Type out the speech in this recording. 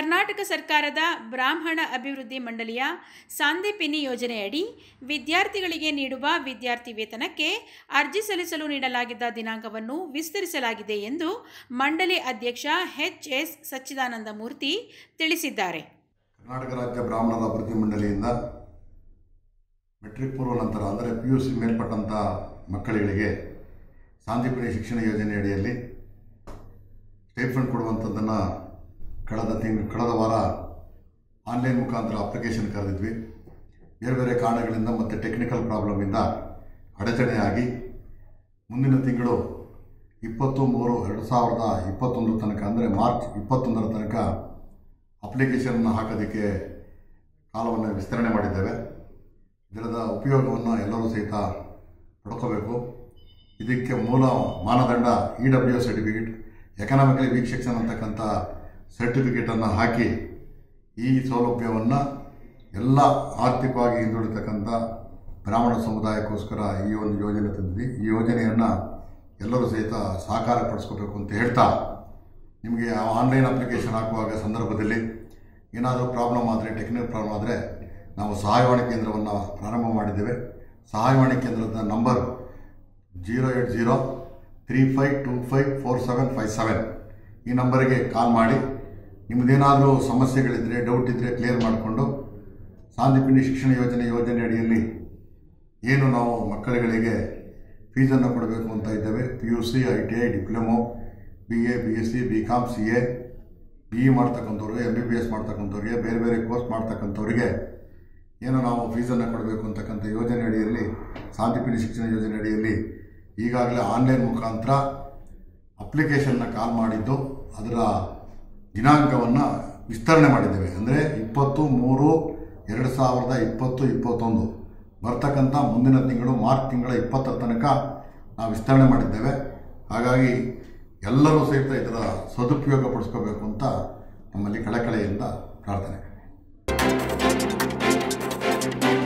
ಕರ್ನಾಟಕ ಸರ್ಕಾರದ ಬ್ರಾಹ್ಮಣ ಅಭಿವೃದ್ಧಿ ಮಂಡಳಿಯ ಸಾಂದೀಪಿನಿ ಯೋಜನೆಯಡಿ ವಿದ್ಯಾರ್ಥಿಗಳಿಗೆ ನೀಡುವ ವಿದ್ಯಾರ್ಥಿ ವೇತನಕ್ಕೆ ಅರ್ಜಿ ಸಲ್ಲಿಸಲು ನೀಡಲಾಗಿದ್ದ ದಿನಾಂಕವನ್ನು ವಿಸ್ತರಿಸಲಾಗಿದೆ ಎಂದು ಮಂಡಳಿ ಅಧ್ಯಕ್ಷ ಎಚ್ ಎಸ್ ಸಚ್ಚಿದಾನಂದ ಮೂರ್ತಿ ತಿಳಿಸಿದ್ದಾರೆ ಕರ್ನಾಟಕ ರಾಜ್ಯ ಬ್ರಾಹ್ಮಣರ ಅಭಿವೃದ್ಧಿ ಮಂಡಳಿಯಿಂದ ಮೆಟ್ರಿಕ್ ಪೂರ್ವ ನಂತರ ಅಂದರೆ ಪಿ ಯು ಸಿ ಮೇಲ್ಪಟ್ಟಂಥ ಮಕ್ಕಳುಗಳಿಗೆ ಸಾಂದೀಪನಿ ಶಿಕ್ಷಣ ಯೋಜನೆ ಅಡಿಯಲ್ಲಿ ಸ್ಟೈಫಂಡ್ ಕೊಡುವಂಥದ್ದನ್ನು ಕಳೆದ ತಿಂಗ್ ಕಳೆದ ವಾರ ಆನ್ಲೈನ್ ಮುಖಾಂತರ ಅಪ್ಲಿಕೇಶನ್ ಕರೆದಿದ್ವಿ ಬೇರೆ ಬೇರೆ ಕಾರಣಗಳಿಂದ ಮತ್ತು ಟೆಕ್ನಿಕಲ್ ಪ್ರಾಬ್ಲಮಿಂದ ಅಡಚಣೆಯಾಗಿ ಮುಂದಿನ ತಿಂಗಳು ಇಪ್ಪತ್ತು ಮೂರು ಎರಡು ಸಾವಿರದ ಇಪ್ಪತ್ತೊಂದು ತನಕ ಅಂದರೆ ಮಾರ್ಚ್ ಇಪ್ಪತ್ತೊಂದರ ತನಕ ಅಪ್ಲಿಕೇಶನ್ ಹಾಕೋದಕ್ಕೆ ಕಾಲವನ್ನು ವಿಸ್ತರಣೆ ಮಾಡಿದ್ದೇವೆ ಇದರದ ಉಪಯೋಗವನ್ನು ಎಲ್ಲರೂ ಸಹಿತ ಪಡ್ಕೋಬೇಕು ಇದಕ್ಕೆ ಮೂಲ ಮಾನದಂಡ E W certificate economically weak section ಅಂತಕ್ಕಂಥ ಸರ್ಟಿಫಿಕೇಟನ್ನು ಹಾಕಿ ಈ ಸೌಲಭ್ಯವನ್ನು ಎಲ್ಲ ಆರ್ಥಿಕವಾಗಿ ಹಿಂದುಳಿತಕ್ಕಂಥ ಬ್ರಾಹ್ಮಣ ಸಮುದಾಯಕ್ಕೋಸ್ಕರ ಈ ಒಂದು ಯೋಜನೆ ತಂದಿದ್ವಿ ಈ ಯೋಜನೆಯನ್ನು ಎಲ್ಲರೂ ಸಹಿತ ಸಾಕಾರ ಪಡಿಸ್ಕೋಬೇಕು ಅಂತ ಹೇಳ್ತಾ ನಿಮಗೆ ಆನ್ಲೈನ್ ಅಪ್ಲಿಕೇಶನ್ ಹಾಕುವಾಗ ಸಂದರ್ಭದಲ್ಲಿ ಏನಾದರೂ ಪ್ರಾಬ್ಲಮ್ ಆದರೆ ಟೆಕ್ನಿಕಲ್ ಪ್ರಾಬ್ಲಮ್ ಆದರೆ ನಾವು ಸಹಾಯವಾಣಿ ಕೇಂದ್ರವನ್ನು ಪ್ರಾರಂಭ ಮಾಡಿದ್ದೇವೆ ಸಹಾಯವಾಣಿ ಕೇಂದ್ರದ number zero eight zero three five two five four seven five seven ಈ ನಂಬರಿಗೆ ಕಾಲ್ ಮಾಡಿ ನಿಮ್ಮದೇನಾದರೂ ಸಮಸ್ಯೆಗಳಿದ್ದರೆ ಡೌಟ್ ಇದ್ದರೆ ಕ್ಲಿಯರ್ ಮಾಡಿಕೊಂಡು ಸಾಂದೀಪಿನಿ ಶಿಕ್ಷಣ ಯೋಜನೆ ಯೋಜನೆ ಅಡಿಯಲ್ಲಿ ಏನು ನಾವು ಮಕ್ಕಳುಗಳಿಗೆ ಫೀಸನ್ನು ಕೊಡಬೇಕು ಅಂತ ಇದ್ದೇವೆ P U C I T I diploma B A B S C B com C A B E ಮಾಡ್ತಕ್ಕಂಥವ್ರಿಗೆ ಎಮ್ ಬಿ ಬಿ ಎಸ್ ಮಾಡ್ತಕ್ಕಂಥವ್ರಿಗೆ ಬೇರೆ ಬೇರೆ ಕೋರ್ಸ್ ಮಾಡ್ತಕ್ಕಂಥವ್ರಿಗೆ ಏನು ನಾವು ಫೀಸನ್ನು ಕೊಡಬೇಕು ಅಂತಕ್ಕಂಥ ಯೋಜನೆ ಅಡಿಯಲ್ಲಿ ಸಾಂದೀಪಿನಿ ಶಿಕ್ಷಣ ಯೋಜನೆ ಅಡಿಯಲ್ಲಿ ಈಗಾಗಲೇ ಆನ್ಲೈನ್ ಮುಖಾಂತರ ಅಪ್ಲಿಕೇಶನ್ನ ಕಾಲ್ ಮಾಡಿದ್ದು ಅದರ ದಿನಾಂಕವನ್ನು ವಿಸ್ತರಣೆ ಮಾಡಿದ್ದೇವೆ ಅಂದರೆ ಇಪ್ಪತ್ತು ಮೂರು ಎರಡು ಸಾವಿರದ ಇಪ್ಪತ್ತು ಇಪ್ಪತ್ತೊಂದು ಬರ್ತಕ್ಕಂಥ ಮುಂದಿನ ತಿಂಗಳು ಮಾರ್ಚ್ ತಿಂಗಳ ಇಪ್ಪತ್ತರ ತನಕ ನಾವು ವಿಸ್ತರಣೆ ಮಾಡಿದ್ದೇವೆ ಹಾಗಾಗಿ ಎಲ್ಲರೂ ಸಹಿತ ಇದರ ಸದುಪಯೋಗ ಪಡಿಸ್ಕೋಬೇಕು ಅಂತ ನಮ್ಮಲ್ಲಿ ಕಳಕಳೆಯಿಂದ ಪ್ರಾರ್ಥನೆ